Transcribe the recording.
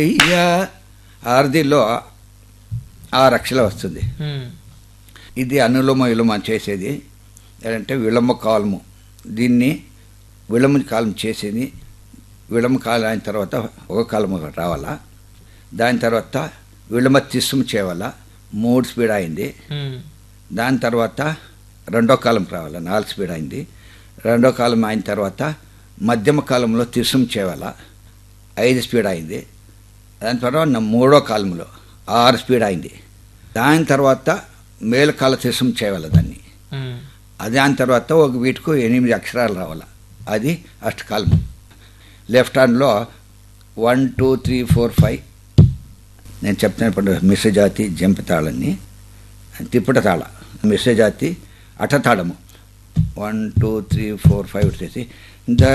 ఇక ఆరుదిలో ఆరు అక్షలు వస్తుంది ఉమ్, ఇది అనులోమ విలోమ చేసేది ఏంటంటే విలోమ కాలము దీన్ని విలోమ కాలం చేసేది విలోమ కాలం అయిన తర్వాత ఒక కాలం రావాలా దాని తర్వాత విలోమ తిస్సం చేయాలా మూడు స్పీడ్ అయింది ఉమ్, దాని తర్వాత రెండో కాలం రావాలా నాలుగు స్పీడ్ అయింది రెండో కాలం అయిన తర్వాత మధ్యమ కాలంలో తిస్సం చేయాలా ఐదు స్పీడ్ అయింది దాని తర్వాత నా మూడో కాలంలో ఆరు స్పీడ్ అయింది దాని తర్వాత మేలుకాల తిస్సం చేయాలి దాన్ని ఉమ్, అది దాని తర్వాత ఒక వీటికి ఎనిమిది అక్షరాలు రావాలి అది అష్టకాలం లెఫ్ట్ హ్యాండ్లో one two three four five నేను చెప్తాను ఇప్పుడు మిశ్ర జాతి జంప తాళని తిప్పట తాళ మిశ్ర జాతి అఠ తాళము one two three four five వచ్చేసి ద